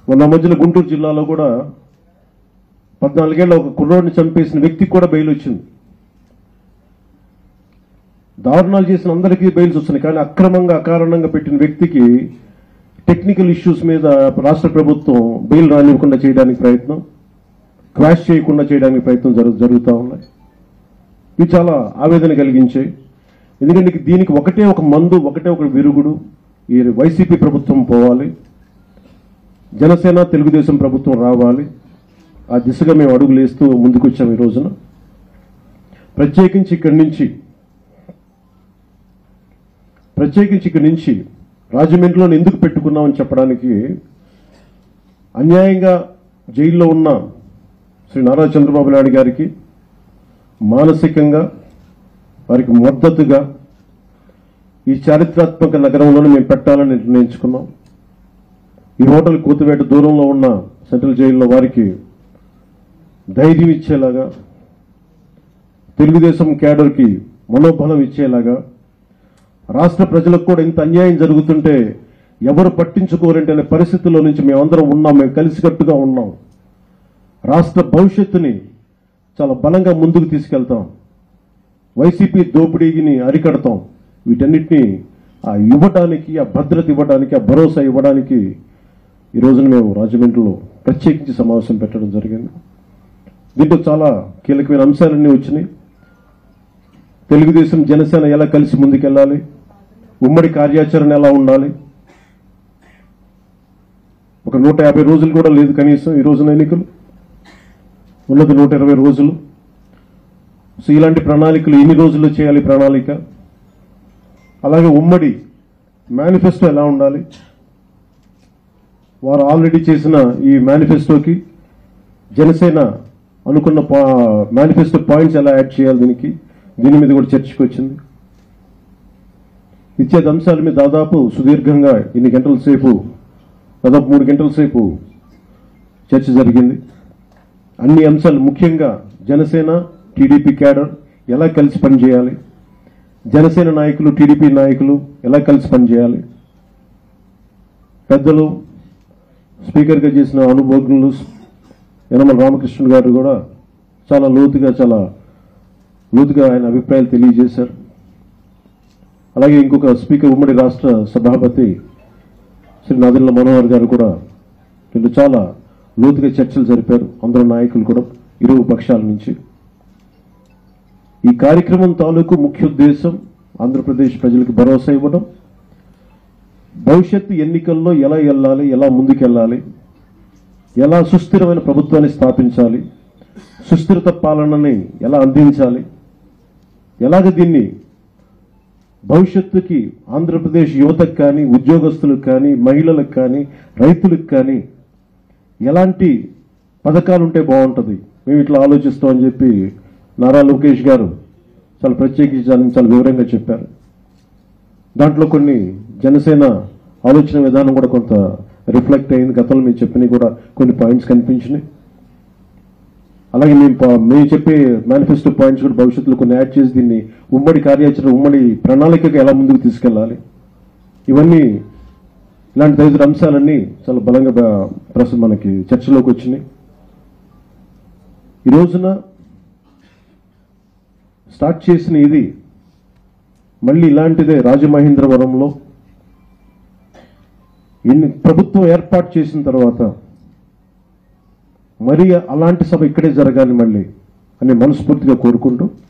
మొన్న మధ్యలో గుంటూరు జిల్లాలో కూడా పద్నాలుగేళ్ళ ఒక కుర్రోడిని చంపేసిన వ్యక్తికి కూడా బెయిల్ వచ్చింది దారుణాలు చేసిన అందరికీ బెయిల్స్ వస్తున్నాయి కానీ అక్రమంగా అకారణంగా పెట్టిన వ్యక్తికి టెక్నికల్ ఇష్యూస్ మీద రాష్ట్ర ప్రభుత్వం బెయిల్ రానివ్వకుండా చేయడానికి ప్రయత్నం క్వాష్ చేయకుండా చేయడానికి ప్రయత్నం జరుగు జరుగుతూ ఉన్నాయి ఇవి చాలా ఆవేదన కలిగించాయి ఎందుకంటే దీనికి ఒకటే ఒక మందు ఒకటే ఒక విరుగుడు ఈ వైసీపీ ప్రభుత్వం పోవాలి జనసేన తెలుగుదేశం ప్రభుత్వం రావాలి ఆ దిశగా మేము అడుగులు వేస్తూ ముందుకు వచ్చాము ఈ రోజున ప్రత్యేకించి ఇక్కడి నుంచి ప్రత్యేకించి ఇక్కడి నుంచి రాజమండ్రిలో ఎందుకు పెట్టుకున్నామని చెప్పడానికి అన్యాయంగా జైల్లో ఉన్న శ్రీ నారా చంద్రబాబు నాయుడు గారికి మానసికంగా వారికి మద్దతుగా ఈ చారిత్రాత్మక నగరంలోనే మేము పెట్టాలని నిర్ణయించుకున్నాం ఈ హోటల్ కూతువేట దూరంలో ఉన్న సెంట్రల్ జైల్లో వారికి ధైర్యం ఇచ్చేలాగా తెలుగుదేశం క్యాడర్కి మనోబలం ఇచ్చేలాగా రాష్ట్ర ప్రజలకు కూడా ఇంత అన్యాయం జరుగుతుంటే ఎవరు పట్టించుకోరంటే అనే పరిస్థితుల్లో నుంచి మేమందరం ఉన్నాం మేము కలిసికట్టుగా ఉన్నాం రాష్ట్ర భవిష్యత్తుని చాలా బలంగా ముందుకు తీసుకెళ్తాం వైసీపీ దోపిడీని అరికడతాం వీటన్నిటిని ఆ ఇవ్వడానికి ఆ భద్రత ఇవ్వడానికి ఆ భరోసా ఇవ్వడానికి ఈ రోజున మేము రాజమండ్రిలో ప్రత్యేకించి సమావేశం పెట్టడం జరిగింది దీంట్లో చాలా కీలకమైన అంశాలన్నీ వచ్చినాయి తెలుగుదేశం జనసేన ఎలా కలిసి ముందుకెళ్ళాలి ఉమ్మడి కార్యాచరణ ఎలా ఉండాలి ఒక నూట యాభై రోజులు కూడా లేదు కనీసం ఈ రోజున ఎన్నికలు ఉన్నది నూట ఇరవై రోజులు సో ఇలాంటి ప్రణాళికలు ఎన్ని రోజుల్లో చేయాలి ప్రణాళిక అలాగే ఉమ్మడి మేనిఫెస్టో ఎలా ఉండాలి వారు ఆల్రెడీ చేసిన ఈ మేనిఫెస్టోకి జనసేన అనుకున్న మేనిఫెస్టో పాయింట్స్ ఎలా యాడ్ చేయాలి దీనికి దీని మీద కూడా చర్చకు వచ్చింది ఇచ్చేది అంశాల మీద దాదాపు సుదీర్ఘంగా ఇన్ని గంటల సేపు దాదాపు మూడు గంటల సేపు చర్చ జరిగింది అన్ని అంశాలు ముఖ్యంగా జనసేన టీడీపీ క్యాడర్ ఎలా కలిసి పనిచేయాలి జనసేన నాయకులు టీడీపీ నాయకులు ఎలా కలిసి పనిచేయాలి పెద్దలు స్పీకర్గా చేసిన అనుభవజ్ఞులు యనమల రామకృష్ణ గారు కూడా చాలా లోతుగా చాలా లోతుగా ఆయన అభిప్రాయాలు తెలియజేశారు అలాగే ఇంకొక స్పీకర్ ఉమ్మడి రాష్ట్ర సభాపతి శ్రీ నాదిల్ల మనోహర్ గారు కూడా వీళ్ళు చాలా లోతుగా చర్చలు జరిపారు అందరు నాయకులు కూడా ఇరు పక్షాల నుంచి ఈ కార్యక్రమం తాలూకు ముఖ్య ఉద్దేశం ఆంధ్రప్రదేశ్ ప్రజలకు భరోసా ఇవ్వడం భవిష్యత్తు ఎన్నికల్లో ఎలా వెళ్ళాలి ఎలా ముందుకెళ్ళాలి ఎలా సుస్థిరమైన ప్రభుత్వాన్ని స్థాపించాలి సుస్థిరత పాలనని ఎలా అందించాలి ఎలాగ దీన్ని భవిష్యత్తుకి ఆంధ్రప్రదేశ్ యువతకు కానీ ఉద్యోగస్తులకు కానీ మహిళలకు కానీ రైతులకు కానీ ఎలాంటి పథకాలు ఉంటే బాగుంటుంది మేము ఇట్లా ఆలోచిస్తామని చెప్పి నారా లోకేష్ గారు చాలా ప్రత్యేకించి దాన్ని చాలా వివరంగా చెప్పారు దాంట్లో కొన్ని జనసేన ఆలోచన విధానం కూడా కొంత రిఫ్లెక్ట్ అయింది గతంలో మేము చెప్పినవి కూడా కొన్ని పాయింట్స్ కనిపించినాయి అలాగే మేము ప- మేము చెప్పే మేనిఫెస్టో పాయింట్స్ కూడా భవిష్యత్తులో కొన్ని యాడ్ చేసి దీన్ని ఉమ్మడి కార్యాచరణ ఉమ్మడి ప్రణాళికగా ఎలా ముందుకు తీసుకెళ్ళాలి ఇవన్నీ ఇలాంటి తదితర అంశాలన్నీ చాలా బలంగా బ- ప్రస్తుతం మనకి చర్చలోకి వచ్చినాయి ఈ రోజున స్టార్ట్ చేసిన ఇది మళ్ళీ ఇలాంటిదే రాజమహేంద్రవరంలో ఇన్ని ప్రభుత్వం ఏర్పాటు చేసిన తర్వాత మరి అలాంటి సభ ఇక్కడే జరగాలి మళ్ళీ అని మనస్ఫూర్తిగా కోరుకుంటూ